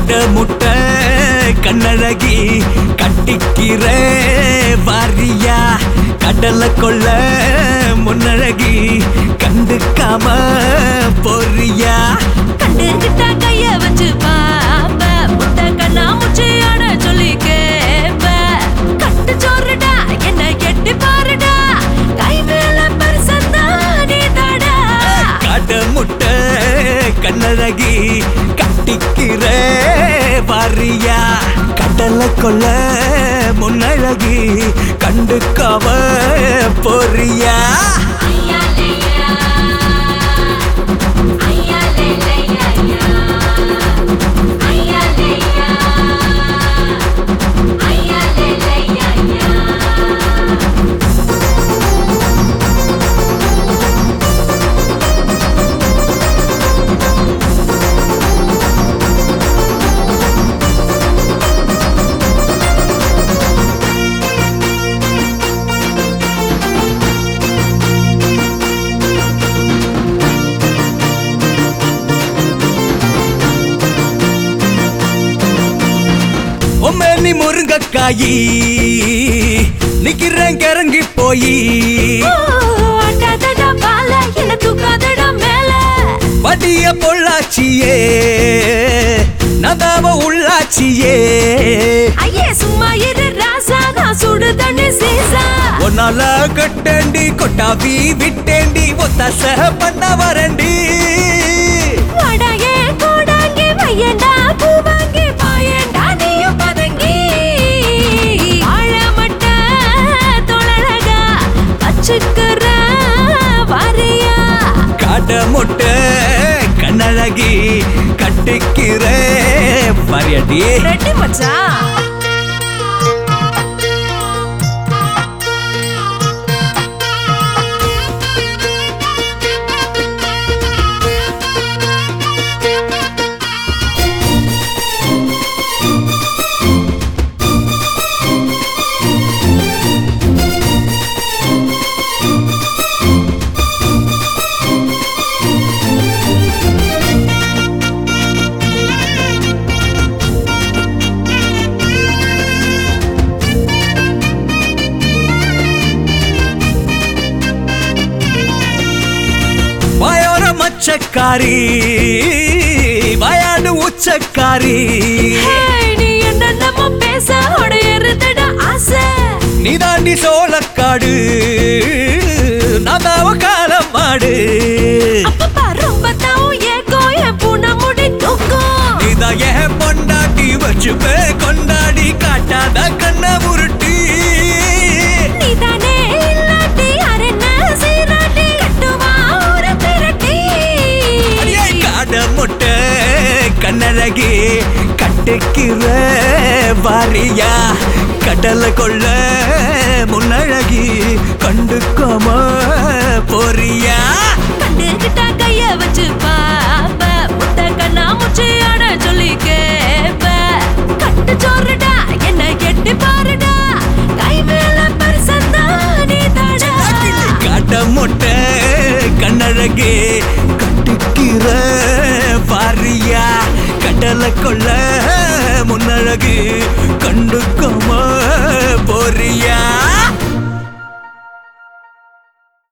கட முட்டை கண்ணழகி கட்டிக்கிற வாரியா கடலை கொள்ள முன்னழகி கண்டுக்காம போறியா கண்டுகிட்டா கைய வச்சு பாப்ப முட்டை கண்ணா முச்சியோட சொல்லி கேப்ப கட்டு சோறுடா என்ன எட்டி பாருடா கை மேல பரிசந்தா நீ தடா கட முட்டை கண்ணழகி கட்டிக்கிற வாரியா கடலை கொள்ள முன்னழகி கண்டுக்காம போறியா ஐயா லேயா ஐயா லேயா ஐயா லேயா ஐயா லேயா உம்மேனி முருங்கக்காயி நிக்கிறேன் கிறங்கி போயி அட்டாதடா பால என்ன தூக்காதடா மேல வடிய பொள்ளாச்சியே நதாவ உள்ளாச்சியே ஐயே சும்மா இரு ராசா நான் சுடு தண்ணி சீசா ஒன்னால கட்டண்டி கொட்டாவி விட்டேண்டி ஒத்தாச பண்ண வரண்டி வடையே கூடாங்கி வையண்டா பூவாங்கி பாயண்டா நீயும் பதங்கி ஆழமட்ட தொழழகா வச்சுக்கிற வாரியா காட முட்டை கண்ணழகி கட்டிக்கிற மரியாடி ரெட்டி மச்சான் வாயோர மச்சக்காரி வாயாடு உச்சக்காரி ஹேய், நீ என்னென்னமோ பேச உடையறுதடா ஆசை நீ தாண்டி சோளக்காடு நதாவ காலம் மாடு அப்பப்பா ரொம்ப தாவும் ஏக்கோ என் பூனை முடி தூக்கும் நீதான் ஏன் பொண்டாட்டி வச்சுப்பே கொண்டாடி காட்டாத கண்ண உருட்டி நீதானே இல்லாட்டி யாரென்ன சீராட்டி கட்டுவா ஊரை திரட்டி அடியே காட முட்டை கண்ணழகி கட்டிக்கிற வாரியா கடலை கொள்ள முன்னழகி கண்டுக்காம போறியா கண்டுகிட்டா கைய வச்சு பாப்ப முட்டை கண்ணா முச்சியோட சொல்லி கேப்ப கட்டு சோறுடா என்ன எட்டி பாருடா கை மேல பரிசந்தா நீ தடா காட்ட முட்டை கண்ணழகி கட்டிக்கிற வாரியா கடலை கொள்ள முன்னழகு கண்டுக்காம போறியா